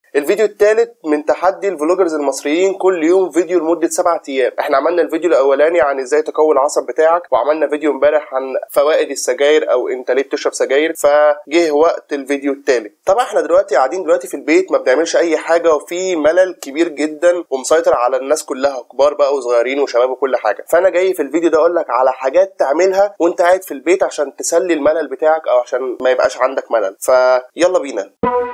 الفيديو الثالث من تحدي الفلوجرز المصريين كل يوم فيديو لمده سبعة ايام احنا عملنا الفيديو الاولاني عن ازاي تقوي العصب بتاعك وعملنا فيديو امبارح عن فوائد السجاير او انت ليه بتشرب سجاير فجه وقت الفيديو الثالث طبعا احنا دلوقتي قاعدين دلوقتي في البيت ما بنعملش اي حاجه وفي ملل كبير جدا ومسيطر على الناس كلها كبار بقى وصغيرين وشباب وكل حاجه فانا جاي في الفيديو ده اقول لك على حاجات تعملها وانت قاعد في البيت عشان تسلي الملل بتاعك او عشان ما يبقاش عندك ملل فيلا بينا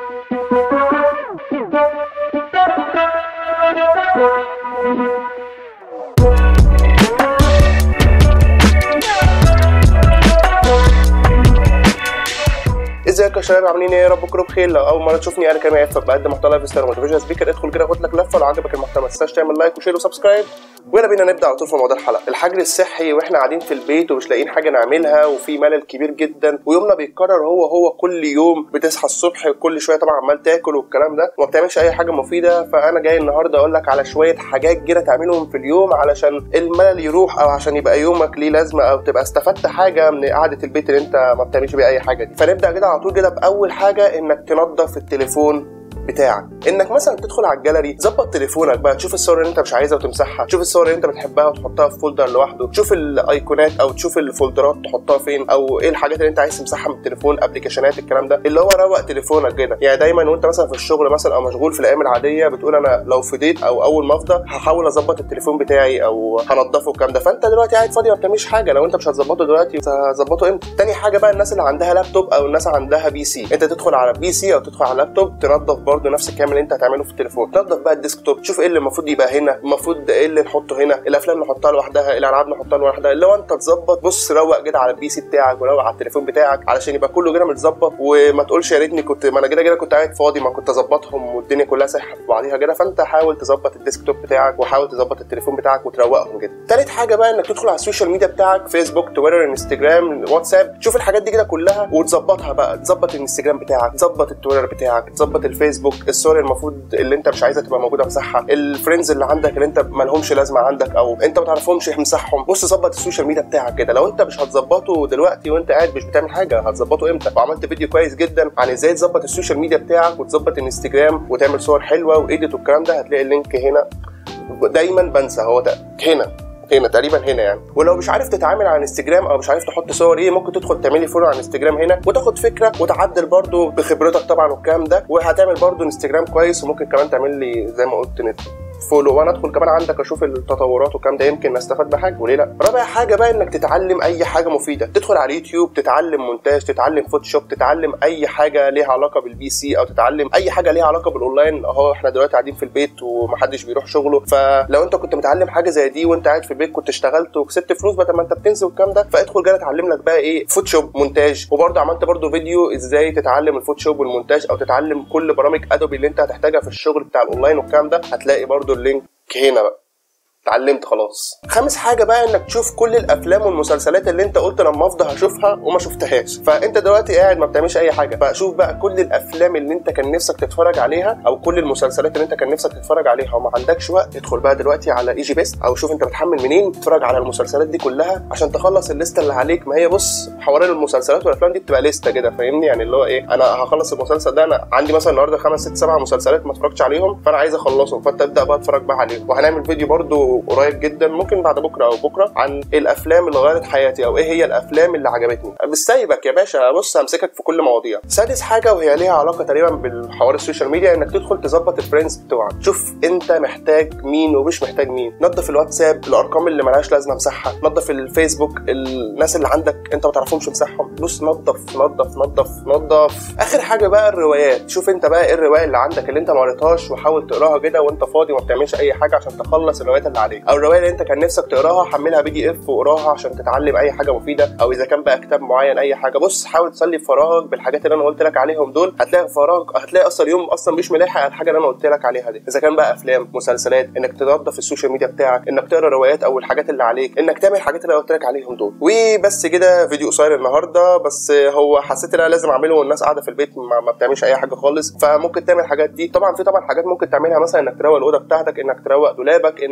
ازيك يا شباب عاملين ايه يا رب تكونوا بخير لو اول مره تشوفني انا كريم عفه بقدم محتوى لايف ستايل موتيفيشن سبيكر ادخل كده خد لك لفه لو عجبك المحتوى ما تنساش تعمل لايك وشير وسبسكرايب ويلا بينا نبدا على طول في موضوع الحلقه الحجر الصحي واحنا قاعدين في البيت ومش لاقيين حاجه نعملها وفي ملل كبير جدا ويومنا بيتكرر هو هو كل يوم بتصحى الصبح كل شويه طبعا عمال تاكل والكلام ده وما بتعملش اي حاجه مفيده فانا جاي النهارده اقول لك على شويه حاجات كده تعملهم في اليوم علشان الملل يروح او عشان يبقى يومك ليه لازمه او تبقى استفدت حاجه من قعده البيت اللي انت ما بتعملش بيها اي حاجه دي فنبدا كده على طول كده باول حاجه انك تنظف التليفون بتاعك انك مثلا تدخل على الجاليري ظبط تليفونك بقى تشوف الصور اللي انت مش عايزها وتمسحها تشوف الصور اللي انت بتحبها وتحطها في فولدر لوحده تشوف الايقونات او تشوف الفولدرات تحطها فين او ايه الحاجات اللي انت عايز تمسحها من التليفون ابلكيشنات الكلام ده اللي هو روق تليفونك كده يعني دايما وانت مثلا في الشغل مثلا او مشغول في الايام العاديه بتقول انا لو فضيت او اول ما افضى هحاول اظبط التليفون بتاعي او هنضفه الكلام ده فانت دلوقتي قاعد فاضي ما بتعملش حاجه لو انت مش هتظبطه دلوقتي هتظبطه امتى تاني حاجه بقى الناس اللي عندها لابتوب او الناس عندها بي سي انت تدخل على بي سي او تدخل على لابتوب تنظف برده نفس الكلام اللي انت هتعمله في التليفون تنظف بقى الديسكتوب تشوف ايه اللي المفروض يبقى هنا المفروض ايه اللي نحطه هنا الافلام نحطها لوحدها الالعاب نحطها لوحدها اللي هو انت تظبط بص روق كده على البي سي بتاعك وروق على التليفون بتاعك علشان يبقى كله كده متظبط وما تقولش يا ريتني كنت ما انا كده كده كنت قاعد فاضي ما كنت اظبطهم والدنيا كلها سايحه في بعضيها كده فانت حاول تظبط الديسكتوب بتاعك وحاول تظبط التليفون بتاعك وتروقهم كده تالت حاجه بقى انك تدخل على السوشيال ميديا بتاعك فيسبوك تويتر انستجرام واتساب تشوف الحاجات دي كده كلها وتظبطها بقى تظبط الانستجرام بتاعك تظبط التويتر بتاعك تظبط الفيسبوك الصور المفروض اللي انت مش عايزها تبقى موجوده مسحها الفريندز اللي عندك اللي انت ما لهمش لازمه عندك او انت ما تعرفهمش امسحهم بص ظبط السوشيال ميديا بتاعك كده لو انت مش هتظبطه دلوقتي وانت قاعد مش بتعمل حاجه هتظبطه امتى وعملت فيديو كويس جدا عن ازاي تظبط السوشيال ميديا بتاعك وتظبط الانستجرام وتعمل صور حلوه وايديت والكلام ده هتلاقي اللينك هنا دايما بنسى هو ده هنا هنا تقريبا هنا يعني ولو مش عارف تتعامل على انستجرام او مش عارف تحط صور ايه ممكن تدخل تعملي فولو على انستجرام هنا وتاخد فكره وتعدل برده بخبرتك طبعا والكلام ده وهتعمل برده انستجرام كويس وممكن كمان تعمل لي زي ما قلت نت فولو وانا ادخل كمان عندك اشوف التطورات والكلام ده يمكن استفاد بحاجه وليه لا رابع حاجه بقى انك تتعلم اي حاجه مفيده تدخل على اليوتيوب تتعلم مونتاج تتعلم فوتوشوب تتعلم اي حاجه ليها علاقه بالبي سي او تتعلم اي حاجه ليها علاقه بالاونلاين اهو احنا دلوقتي قاعدين في البيت ومحدش بيروح شغله فلو انت كنت متعلم حاجه زي دي وانت قاعد في البيت كنت اشتغلت وكسبت فلوس بدل ما انت بتنزل والكلام ده فادخل جاي اتعلم لك بقى ايه فوتوشوب مونتاج وبرده عملت برده فيديو ازاي تتعلم الفوتوشوب والمونتاج او تتعلم كل برامج ادوبي اللي انت هتحتاجها في الشغل بتاع الاونلاين والكلام ده هتلاقي برده اللينك هنا بقى اتعلمت خلاص خامس حاجه بقى انك تشوف كل الافلام والمسلسلات اللي انت قلت لما افضى هشوفها وما شفتهاش فانت دلوقتي قاعد ما بتعملش اي حاجه فشوف بقى كل الافلام اللي انت كان نفسك تتفرج عليها او كل المسلسلات اللي انت كان نفسك تتفرج عليها وما عندكش وقت ادخل بقى دلوقتي على اي جي بيست او شوف انت بتحمل منين اتفرج على المسلسلات دي كلها عشان تخلص الليسته اللي عليك ما هي بص حوار المسلسلات والافلام دي بتبقى ليسته كده فاهمني يعني اللي هو ايه انا هخلص المسلسل ده انا عندي مثلا النهارده خمس ست سبع مسلسلات ما اتفرجتش عليهم فانا عايز اخلصهم فانت ابدا بقى اتفرج بقى عليهم وهنعمل فيديو برده قريب جدا ممكن بعد بكره او بكره عن الافلام اللي غيرت حياتي او ايه هي الافلام اللي عجبتني مش سايبك يا باشا بص همسكك في كل مواضيع سادس حاجه وهي ليها علاقه تقريبا بالحوار السوشيال ميديا انك تدخل تظبط الفريندز بتوعك شوف انت محتاج مين ومش محتاج مين نظف الواتساب الارقام اللي ملهاش لازمه امسحها نظف الفيسبوك الناس اللي عندك انت ما تعرفهمش امسحهم بص نظف نظف نظف نظف اخر حاجه بقى الروايات شوف انت بقى ايه الروايه اللي عندك اللي انت ما قريتهاش وحاول تقراها كده وانت فاضي وما بتعملش اي حاجه عشان تخلص الروايات اللي عليك او الروايه اللي انت كان نفسك تقراها حملها بي دي اف وقراها عشان تتعلم اي حاجه مفيده او اذا كان بقى كتاب معين اي حاجه بص حاول تسلي فراغك بالحاجات اللي انا قلت لك عليهم دول هتلاقي فراغ هتلاقي اصلا يوم اصلا مش ملاحق على الحاجه اللي انا قلت لك عليها دي اذا كان بقى افلام مسلسلات انك تنظف السوشيال ميديا بتاعك انك تقرا روايات او الحاجات اللي عليك انك تعمل الحاجات اللي انا قلت لك عليهم دول وبس كده فيديو قصير النهارده بس هو حسيت ان انا لازم اعمله والناس قاعده في البيت ما, ما بتعملش اي حاجه خالص فممكن تعمل الحاجات دي طبعا في طبعا حاجات ممكن تعملها مثلا انك تروق الاوضه بتاعتك انك تروق دولابك انك تنظف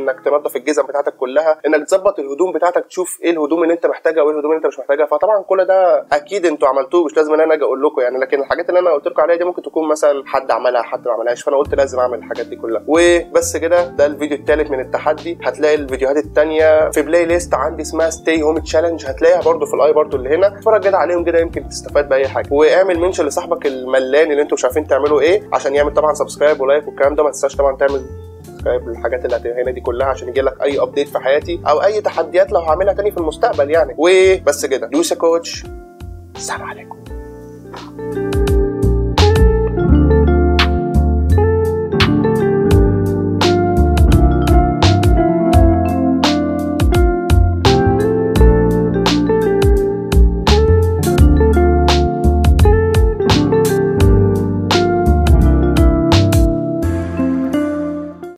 تنظف الجزم بتاعتك كلها انك تظبط الهدوم بتاعتك تشوف ايه الهدوم اللي انت محتاجها وايه الهدوم اللي انت مش محتاجها فطبعا كل ده اكيد انتوا عملتوه مش لازم ان انا اجي اقول لكم يعني لكن الحاجات اللي انا قلت لكم عليها دي ممكن تكون مثلا حد عملها حد ما عملهاش فانا قلت لازم اعمل الحاجات دي كلها وبس كده ده الفيديو الثالث من التحدي هتلاقي الفيديوهات الثانيه في بلاي ليست عندي اسمها ستي هوم تشالنج هتلاقيها برده في الاي برده اللي هنا اتفرج كده عليهم كده يمكن تستفاد باي حاجه واعمل منشن لصاحبك الملان اللي انتوا مش عارفين تعملوا ايه عشان يعمل طبعا سبسكرايب ولايك والكلام ده ما تنساش طبعا تعمل سبسكرايب للحاجات اللي هتبقى هنا دي كلها عشان يجي لك اي ابديت في حياتي او اي تحديات لو هعملها تاني في المستقبل يعني وبس كده دوس يا كوتش السلام عليكم